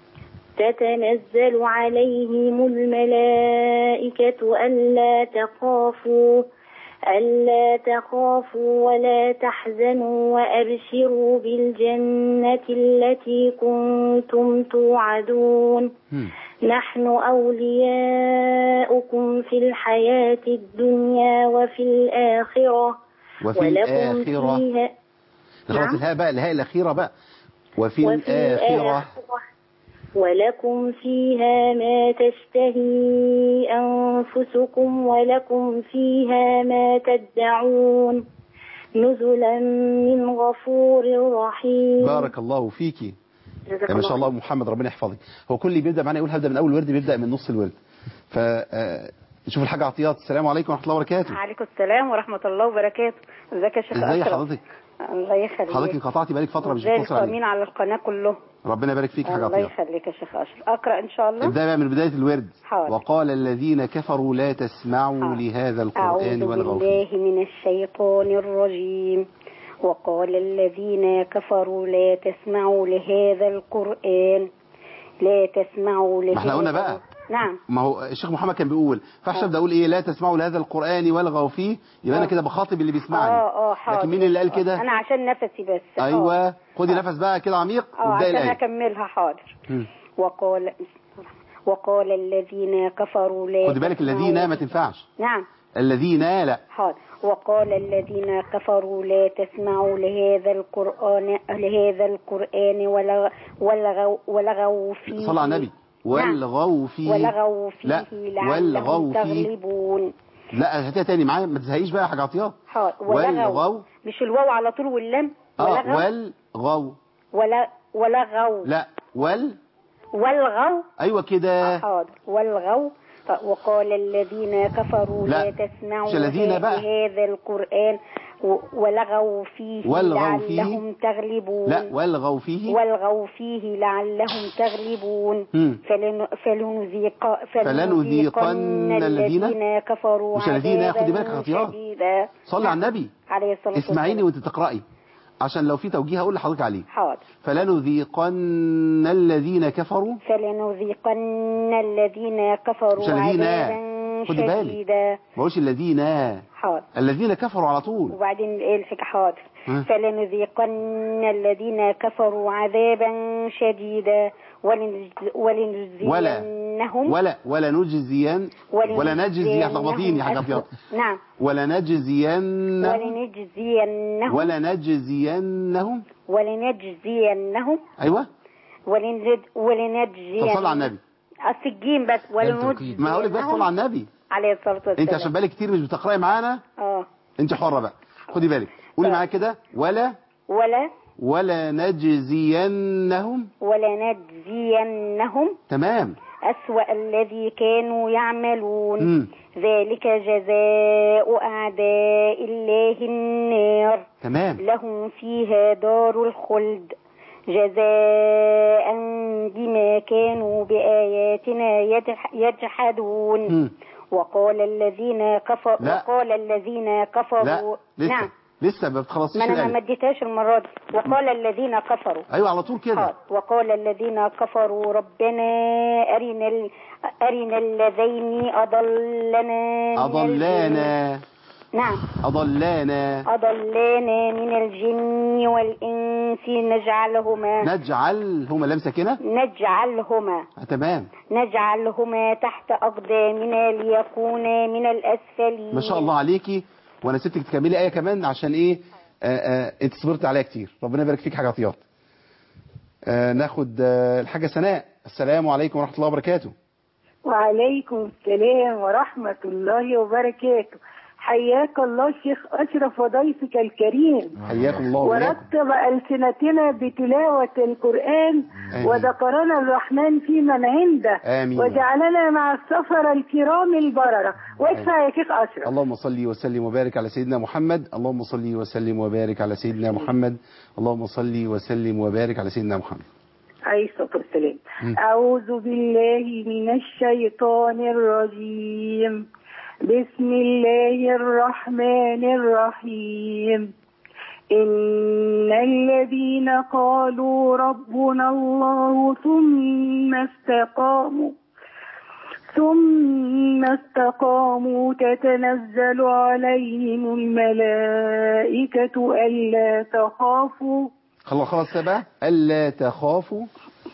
تتنزل عليهم الملائكة ألا تخافوا ألا تخافوا ولا تحزنوا وأبشروا بالجنة التي كنتم توعدون نحن أولياؤكم في الحياة الدنيا وفي الآخرة وفي ولكم الآخرة فيها خلاص نعم. الهاء بقى الهاء الأخيرة بقى وفي, وفي الآخرة الآخرة ولكم فيها ما تشتهي أنفسكم ولكم فيها ما تدعون نزلا من غفور رحيم بارك الله فيكي جزاك يا ما شاء الله الله محمد ربنا يحفظك هو كل اللي بيبدأ معانا يقول هبدأ من أول ورد بيبدأ من نص الورد ف آه، نشوف الحاجة عطيات السلام عليكم ورحمة الله وبركاته عليكم السلام ورحمة الله وبركاته ازيك يا شيخ ازاي أشرف حضرتك الله يخليك حضرتك انقطعتي بقالك فترة مش ازاي بتوصل عليك القائمين على القناة كلهم ربنا يبارك فيك حاجة الله عطيات يخليك يا شيخ أشرف أقرأ إن شاء الله ابدأ بقى من بداية الورد حاضر. وقال الذين كفروا لا تسمعوا لهذا القرآن أعوذ والغوا فيه بالله من الشيطان الرجيم وقال الذين كفروا لا تسمعوا لهذا القرآن لا تسمعوا لهذا ما احنا قلنا بقى نعم ما هو الشيخ محمد كان بيقول فاحش ابدا اقول ايه لا تسمعوا لهذا القرآن والغوا فيه يبقى انا آه. كده بخاطب اللي بيسمعني اه اه حاضر لكن مين اللي قال كده أنا عشان نفسي بس ايوه خدي نفس بقى كده عميق اه وابداي عشان الآية أكملها حاضر مم. وقال وقال الذين كفروا لا خدي بالك تسمعوا- الذين ما تنفعش نعم الذين لا حاضر وقال الذين كفروا لا تسمعوا لهذا القرآن لهذا القرآن ولغ- ولغوا ولغوا فيه صلى على النبي والغوا فيه ولغوا فيه لا لعلهم والغوا فيه تغلبون لا هاتيها تاني معايا ما تزهقيش بقى يا حاجة عطيات حاضر والغوا ولغوا مش الواو على طول واللام اه ولغوا والغوا ولا ولغوا لا وال والغوا ايوه كده حاضر والغوا ط- وقال الذين كفروا لا، لا, تسمعوا مش الذين له- بقى. لهذا القرآن و- ولغوا فيه والغوا فيه. لعلهم تغلبون لا والغوا فيه والغوا فيه لعلهم تغلبون مم. فلن فلنذيق فلنذيقن الذين- الذين كفروا مش الذين عذابا خدي بالك يا خطيات. شديدا صلي على النبي عليه الصلاة اسمعيني والسلام وانت تقرأي عشان لو في توجيه هقول لحضرتك عليه حاضر فلنذيقن الذين كفروا فلنذيقن الذين كفروا مش الذين. عذابا خدي بالك. شديدا ما بقولش الذين حاضر الذين كفروا على طول وبعدين ايه الحكايه حاضر ها؟ فلنذيقن الذين كفروا عذابا شديدا ولنجز- ولنجزينهم ولا ولا نجزين ولا نجزي هتلخبطيني يا حاجة عطيات نعم ولا نجزين ولنجزينهم ولا نجزينهم ولنجزينهم ايوه ولنجد طب ولنجزينهم صلي على النبي أصل الجيم بس ولنجزينهم ما هقول لك بس صلي على النبي عليه الصلاة والسلام انت عشان بالك كتير مش بتقراي معانا اه انت حرة بقى خدي بالك قولي معايا كده ولا ولا ولا نجزينهم ولنجزينهم تمام أسوأ الذي كانوا يعملون مم. ذلك جزاء أعداء الله النار تمام لهم فيها دار الخلد جزاء بما كانوا بآياتنا يجح- يجحدون مم. وقال الذين كفروا لا. وقال الذين كفروا لا لسه نعم لسه ما بتخلصيش ما انا ما الآية مديتهاش المرة دي وقال الذين كفروا ايوه على طول كده حاضر. وقال الذين كفروا ربنا أرنا ال... أرنا الذين أضلنا من الجن. اضلانا نعم اضلانا أضلانا من الجن والإنس نجعلهما نجعل هما لام ساكنه نجعلهما آه، تمام نجعلهما تحت أقدامنا ليكونا من الأسفلين ما شاء الله عليكي وانا سبتك تكملي ايه كمان عشان ايه آه آه انت صبرت عليها كتير ربنا يبارك فيك حاجه عطيات آه ناخد آه الحاجه سناء السلام عليكم ورحمه الله وبركاته وعليكم السلام ورحمة الله وبركاته حياك الله شيخ أشرف وضيفك الكريم حياكم الله وإياكم. ورتب ألسنتنا بتلاوة القرآن آمين. وذكرنا الرحمن في من عنده آمين. وجعلنا مع السفر الكرام البررة وادفع يا شيخ أشرف اللهم صل وسلم وبارك على سيدنا محمد اللهم صل وسلم وبارك على سيدنا محمد اللهم صل وسلم وبارك على سيدنا محمد عليه الصلاة والسلام مم. أعوذ بالله من الشيطان الرجيم بسم الله الرحمن الرحيم إن الذين قالوا ربنا الله ثم استقاموا ثم استقاموا تتنزل عليهم الملائكة ألا تخافوا خلاص خلاص بقى الا تخافوا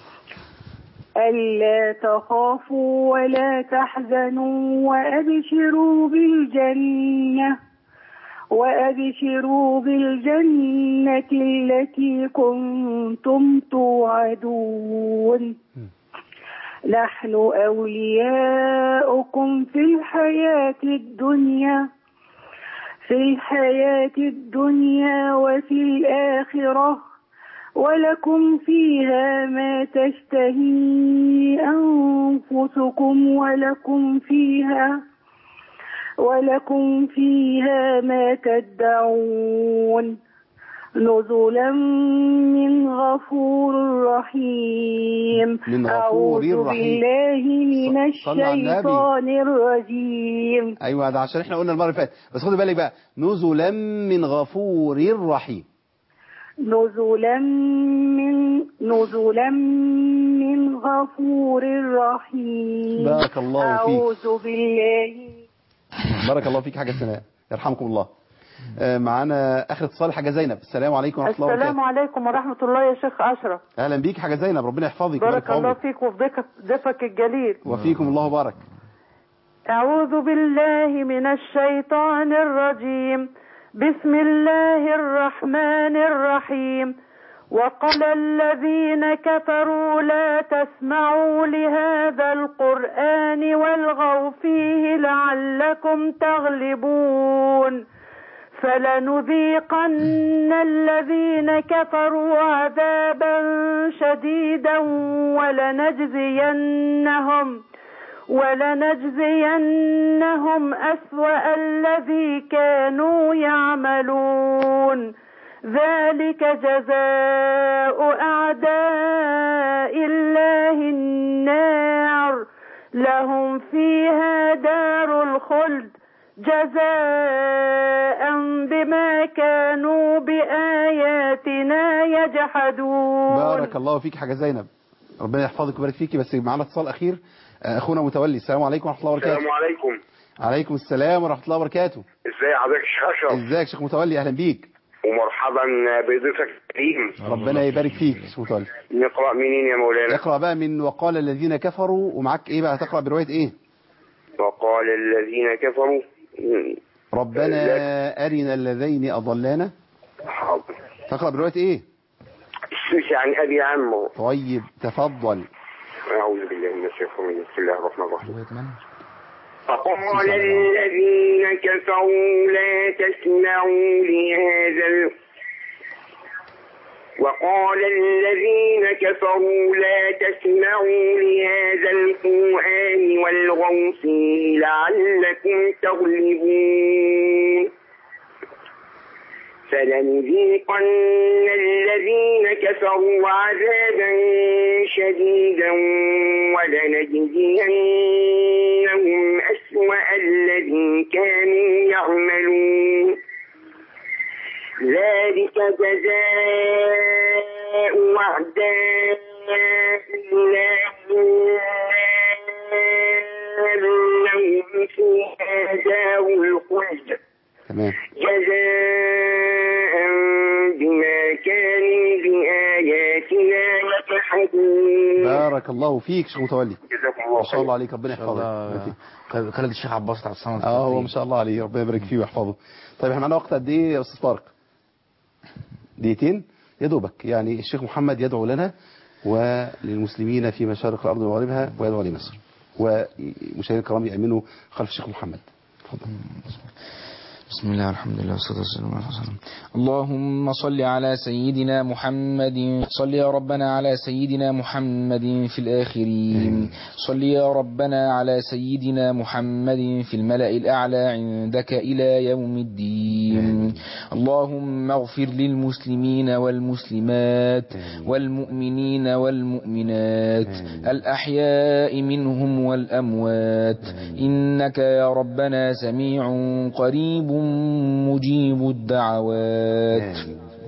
ألا تخافوا ولا تحزنوا وأبشروا بالجنة وأبشروا بالجنة التي كنتم توعدون نحن أولياؤكم في الحياة الدنيا في الحياة الدنيا وفي الآخرة ولكم فيها ما تشتهي أنفسكم ولكم فيها ولكم فيها ما تدعون نزلا من غفور رحيم من غفور أعوذ رحيم. بالله من صل على النبي. الشيطان الرجيم ايوه ده عشان احنا قلنا المره اللي فاتت بس خدي بالك بقى نزلا من غفور رحيم نزلا من نزلا من غفور رحيم بارك الله فيك. أعوذ بالله بارك الله فيك حاجه سناء يرحمكم الله آه، معانا اخر اتصال حاجه زينب السلام عليكم ورحمه الله السلام وبركاته عليكم ورحمة الله يا شيخ أشرف اهلا بيك حاجه زينب ربنا يحفظك ويبارك بارك في الله عمرك فيك وفي ضيفك- ضيفك الجليل وفيكم الله بارك أعوذ بالله من الشيطان الرجيم بسم الله الرحمن الرحيم وقال الذين كفروا لا تسمعوا لهذا القرآن والغوا فيه لعلكم تغلبون فلنذيقن الذين كفروا عذابا شديدا ولنجزينهم ولنجزينهم أسوأ الذي كانوا يعملون ذلك جزاء أعداء الله النار لهم فيها دار الخلد جزاء بما كانوا بآياتنا يجحدون بارك الله فيك حاجه زينب ربنا يحفظك ويبارك فيكي بس معانا اتصال اخير آه، اخونا متولي السلام عليكم ورحمه الله وبركاته السلام عليكم عليكم السلام ورحمه الله وبركاته ازاي حضرتك يا شيخ اشرف ازيك يا شيخ متولي اهلا بيك ومرحبا بضيفك الكريم ربنا يبارك فيك يا شيخ متولي نقرا منين يا مولانا اقرا بقى من وقال الذين كفروا ومعاك ايه بقى هتقرا بروايه ايه وقال الذين كفروا ربنا ارنا اللذين اضلانا حاضر تقرا بروايه ايه السوسي عن ابي عمه طيب تفضل اعوذ بالله من الشيطان الرجيم بسم الله الرحمن الرحيم من فقال الذين كفروا لا تسمعوا لهذا ال... وقال الذين كفروا لا تسمعوا لهذا القرآن والغوا فيه لعلكم تغلبون فلنذيقن الذين كفروا عذابا شديدا ولنجزينهم أسوأ الذي كانوا يعملون ذلك جزاء أعداء الله النار لهم فيها دار الخلد تمام جزاء بما كانوا بآياتنا يجحدون بارك الله فيك شيخ متولي جزاكم الله ما شاء الله عليك ربنا يحفظك كان خالد الشيخ عباس بتاع الصمد اه هو ما شاء الله عليه ربنا يبارك فيه ويحفظه طيب احنا معانا وقت قد ايه يا استاذ طارق دقيقتين يا دوبك يعني الشيخ محمد يدعو لنا وللمسلمين في مشارق الارض ومغاربها ويدعو لمصر ومشاهدينا الكرام يامنوا خلف الشيخ محمد بسم الله الحمد لله والصلاة والسلام على رسول الله اللهم صل على سيدنا محمد صل يا ربنا على سيدنا محمد في الآخرين صل يا ربنا على سيدنا محمد في الملأ الأعلى عندك إلى يوم الدين اللهم اغفر للمسلمين والمسلمات والمؤمنين والمؤمنات الأحياء منهم والأموات إنك يا ربنا سميع قريب مجيب الدعوات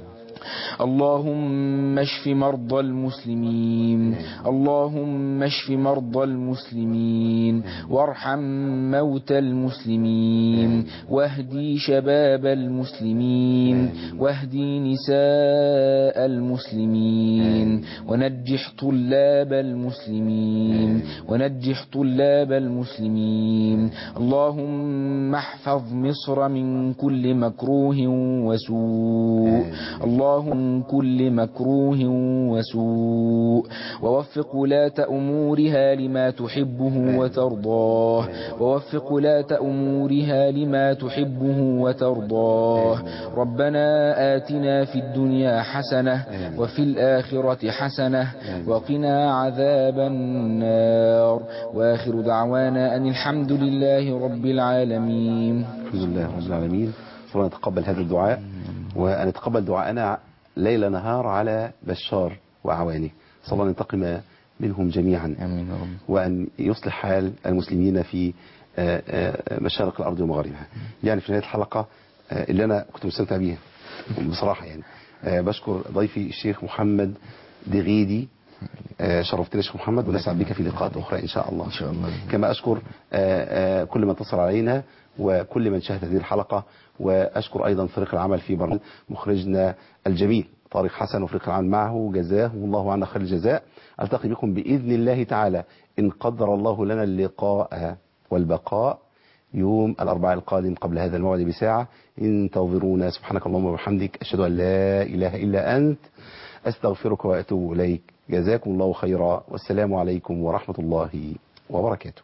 اللهم اشف مرضى المسلمين اللهم اشف مرضى المسلمين وارحم موتى المسلمين واهدي شباب المسلمين واهدي نساء المسلمين ونجح طلاب المسلمين ونجح طلاب المسلمين اللهم احفظ مصر من كل مكروه وسوء اللهم من كل مكروه وسوء ووفق ولاة أمورها لما تحبه وترضاه ووفق ولاة أمورها لما تحبه وترضاه ربنا آتنا في الدنيا حسنة وفي الآخرة حسنة وقنا عذاب النار وآخر دعوانا أن الحمد لله رب العالمين الحمد لله رب العالمين ربنا نتقبل هذا الدعاء وأن نتقبل دعاءنا ليل نهار على بشار وأعوانه صلى الله أن ينتقم منهم جميعا آمين يا رب وأن يصلح حال المسلمين في آه، آه، مشارق الأرض ومغاربها يعني في نهاية الحلقة آه، اللي أنا كنت مستمتع بيها بصراحة يعني آه، بشكر ضيفي الشيخ محمد دغيدي آه، شرفتنا يا شيخ محمد ونسعد بك في لقاءات أخرى إن شاء الله إن شاء الله كما أشكر آه، آه، كل من اتصل علينا وكل من شاهد هذه الحلقة وأشكر أيضا فريق العمل في برنامج مخرجنا الجميل طارق حسن وفريق العمل معه جزاه الله عنا خير الجزاء ألتقي بكم بإذن الله تعالى إن قدر الله لنا اللقاء والبقاء يوم الأربعاء القادم قبل هذا الموعد بساعة انتظرونا سبحانك اللهم وبحمدك أشهد أن لا إله إلا أنت أستغفرك وأتوب إليك جزاكم الله خيرا والسلام عليكم ورحمة الله وبركاته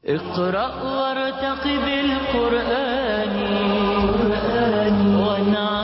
اقرأ وارتقب القرآن ونعم